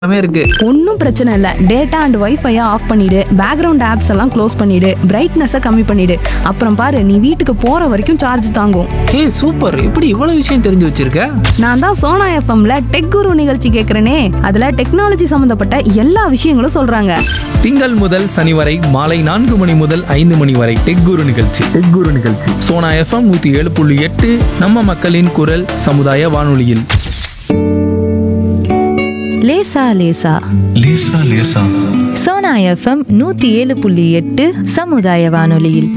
எல்லாமே இருக்கு ஒன்றும் பிரச்சனை இல்லை டேட்டா அண்ட் வைஃபையை ஆஃப் பண்ணிடு பேக்ரவுண்ட் ஆப்ஸ் எல்லாம் க்ளோஸ் பண்ணிடு பிரைட்னஸை கம்மி பண்ணிடு அப்புறம் பாரு நீ வீட்டுக்கு போற வரைக்கும் சார்ஜ் தாங்கும் ஏய் சூப்பர் இப்படி இவ்வளவு விஷயம் தெரிஞ்சு வச்சிருக்க நான் தான் சோனா எஃப்எம்ல டெக் குரு நிகழ்ச்சி கேட்குறேனே அதுல டெக்னாலஜி சம்மந்தப்பட்ட எல்லா விஷயங்களும் சொல்றாங்க திங்கள் முதல் சனி வரை மாலை நான்கு மணி முதல் ஐந்து மணி வரை டெக் குரு நிகழ்ச்சி டெக் குரு நிகழ்ச்சி சோனா எஃப்எம் நூத்தி ஏழு புள்ளி எட்டு நம்ம மக்களின் குரல் சமுதாய வானொலியில் லேசா லேசா லேசா லேசா சோனா எஃப்எம் நூத்தி ஏழு புள்ளி எட்டு சமுதாய வானொலியில்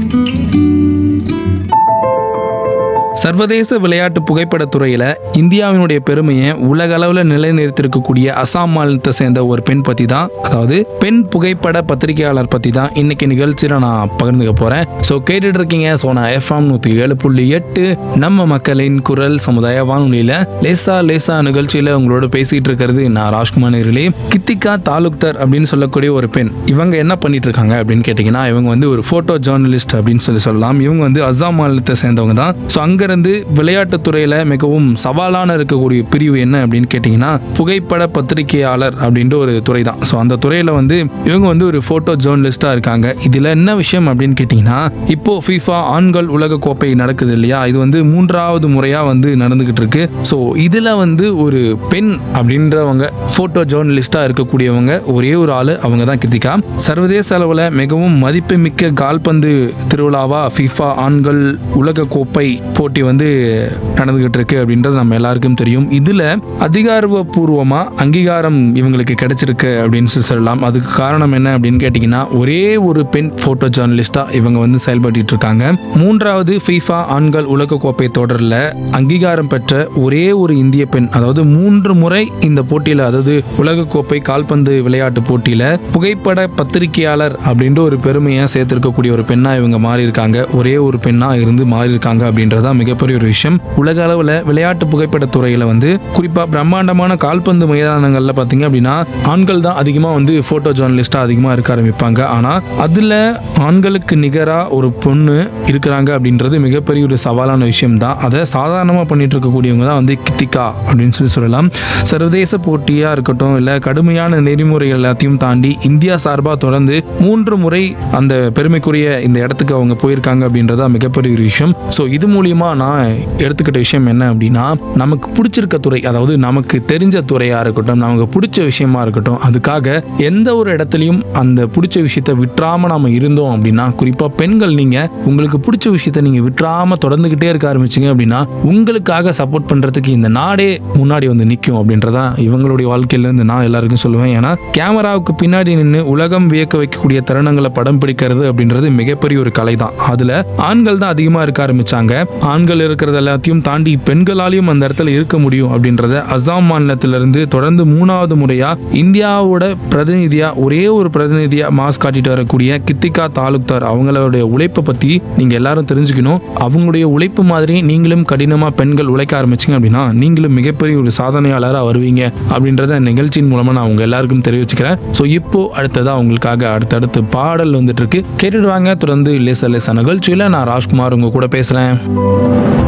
சர்வதேச விளையாட்டு புகைப்படத் துறையில இந்தியாவினுடைய பெருமையை உலக அளவுல நிலைநிறுத்திருக்கக்கூடிய அசாம் மாநிலத்தை சேர்ந்த ஒரு பெண் பத்தி தான் அதாவது பெண் புகைப்பட பத்திரிகையாளர் பத்தி தான் இன்னைக்கு நிகழ்ச்சியில நான் பகிர்ந்துக்க போறேன் ஸோ கேட்டுட்டு இருக்கீங்க சோனா எஃப்எம் நூத்தி ஏழு புள்ளி எட்டு நம்ம மக்களின் குரல் சமுதாய வானொலியில லேசா லேசா நிகழ்ச்சியில உங்களோட பேசிட்டு இருக்கிறது நான் ராஜ்குமார் நேரிலே கித்திகா தாலுக்தர் அப்படின்னு சொல்லக்கூடிய ஒரு பெண் இவங்க என்ன பண்ணிட்டு இருக்காங்க அப்படின்னு கேட்டிங்கன்னா இவங்க வந்து ஒரு போட்டோ ஜேர்னலிஸ்ட் அப்படின்னு சொல்லி சொல்லலாம் இவங்க வந்து அஸ்ஸாம் மாநிலத்தை சேர்ந்தவங்க தான் ஸோ அங்கிருந்து விளையாட்டுத் துறையில மிகவும் சவாலான இருக்கக்கூடிய பிரிவு என்ன அப்படின்னு கேட்டிங்கன்னா புகைப்பட பத்திரிகையாளர் அப்படின்ற ஒரு துறை தான் ஸோ அந்த துறையில வந்து இவங்க வந்து ஒரு போட்டோ ஜேர்னலிஸ்டா இருக்காங்க இதுல என்ன விஷயம் அப்படின்னு கேட்டிங்கன்னா இப்போ FIFA ஆண்கள் உலக கோப்பை நடக்குது இல்லையா இது வந்து மூன்றாவது முறையா வந்து நடந்துகிட்டு இருக்கு ஸோ இதுல வந்து ஒரு பெண் அப்படின்றவங்க போட்டோ ஜேர்னலிஸ்டா இருக்கக்கூடியவங்க ஒரே ஒரு ஆளு அவங்க தான் கித்திகா சர்வதேச அளவில் மிகவும் மதிப்புமிக்க கால்பந்து திருவிழாவா FIFA ஆண்கள் உலக கோப்பை போட்டி வந்து நடந்துகிட்டு இருக்கு அப்படின்றது நம்ம எல்லாருக்கும் தெரியும் இதுல அதிகாரப்பூர்வமா அங்கீகாரம் இவங்களுக்கு கிடைச்சிருக்கு அப்படின்னு சொல்லி சொல்லலாம் அதுக்கு காரணம் என்ன அப்படின்னு கேட்டிங்கன்னா ஒரே ஒரு பெண் போட்டோ ஜேர்னலிஸ்டா இவங்க வந்து செயல்பட்டு இருக்காங்க மூன்றாவது FIFA ஆண்கள் உலக கோப்பை தொடரில் அங்கீகாரம் பெற்ற ஒரே ஒரு இந்திய பெண் அதாவது மூன்று முறை இந்த போட்டியில அதாவது உலக கோப்பை கால்பந்து விளையாட்டு போட்டியில புகைப்பட பத்திரிகையாளர் அப்படின்ற ஒரு பெருமையை சேர்த்திருக்கக்கூடிய ஒரு பெண்ணா இவங்க மாறி இருக்காங்க ஒரே ஒரு பெண்ணா இருந்து மாறி இருக்காங்க அப்படின்றதான் மிகப்பெரிய ஒரு விஷயம் உலக அளவுல விளையாட்டு புகைப்பட துறையில வந்து குறிப்பா பிரம்மாண்டமான கால்பந்து மைதானங்கள்ல பாத்தீங்க அப்படின்னா ஆண்கள் தான் அதிகமா வந்து போட்டோ ஜேர்னலிஸ்டா அதிகமா இருக்க ஆரம்பிப்பாங்க ஆனா அதுல ஆண்களுக்கு நிகரா ஒரு பொண்ணு இருக்கிறாங்க அப்படின்றது மிகப்பெரிய ஒரு சவாலான விஷயம் தான் அதை சாதாரணமா பண்ணிட்டு இருக்கக்கூடியவங்க தான் வந்து கித்திகா அப்படின்னு சொல்லி சொல்லலாம் சர்வதேச போட்டியா இருக்கட்டும் இல்ல கடுமையான நெறிமுறைகள் எல்லாத்தையும் தாண்டி இந்தியா சார்பா தொடர்ந்து மூன்று முறை அந்த பெருமைக்குரிய இந்த இடத்துக்கு அவங்க போயிருக்காங்க அப்படின்றதா மிகப்பெரிய ஒரு விஷயம் ஸோ இது மூலியமா நான் எடுத்துக்கிட்ட விஷயம் என்ன அப்படின்னா நமக்கு பிடிச்சிருக்க துறை அதாவது நமக்கு தெரிஞ்ச துறையா இருக்கட்டும் நமக்கு பிடிச்ச விஷயமா இருக்கட்டும் அதுக்காக எந்த ஒரு இடத்துலையும் அந்த பிடிச்ச விஷயத்த விட்டுறாம நாம இருந்தோம் அப்படின்னா குறிப்பா பெண்கள் நீங்க உங்களுக்கு பிடிச்ச விஷயத்த நீங்க விட்டுறாம தொடர்ந்துகிட்டே இருக்க ஆரம்பிச்சீங்க அப்படின்னா உங்களுக்காக சப்போர்ட் பண்றதுக்கு இந்த நாடே முன்னாடி வந்து நிற்கும் அப்படின்றதான் இவங்களுடைய வாழ்க்கையில இருந்து நான் எல்லாருக்கும் சொல்லுவேன் ஏன்னா கேமராவுக்கு பின்னாடி நின்று உலகம் வியக்க வைக்கக்கூடிய தருணங்களை படம் பிடிக்கிறது அப்படின்றது மிகப்பெரிய ஒரு கலை தான் அதுல ஆண்கள் தான் அதிகமா இருக்க ஆரம்பிச்சாங்க ஆண்கள் இருக்கிறது எல்லாத்தையும் தாண்டி பெண்களாலையும் அந்த இடத்துல இருக்க முடியும் அப்படின்றத அசாம் மாநிலத்திலிருந்து தொடர்ந்து மூணாவது முறையா இந்தியாவோட பிரதிநிதியா ஒரே ஒரு பிரதிநிதியா மாஸ் காட்டிட்டு வரக்கூடிய கித்திகா தாலுக்தார் அவங்களுடைய உழைப்பை பத்தி நீங்க எல்லாரும் தெரிஞ்சுக்கணும் அவங்களுடைய உழைப்பு மாதிரி நீங்களும் கடினமா பெண்கள் உழைக்க ஆரம்பிச்சீங்க அப்படின்னா நீங்களும் மிகப்பெரிய ஒரு சாதனையாளரா வருவீங்க அப்படின்றத நிகழ்ச்சியின் மூலமா நான் உங்க எல்லாருக்கும் தெரிவிச்சுக்கிறேன் ஸோ இப்போ அடுத்ததா உங்களுக்காக அடுத்தடுத்து பாடல் வந்துட்டு இருக்கு கேட்டுட்டு வாங்க தொடர்ந்து லேச லேச நிகழ்ச்சியில நான் ராஜ்குமார் உங்க கூட பேசுறேன்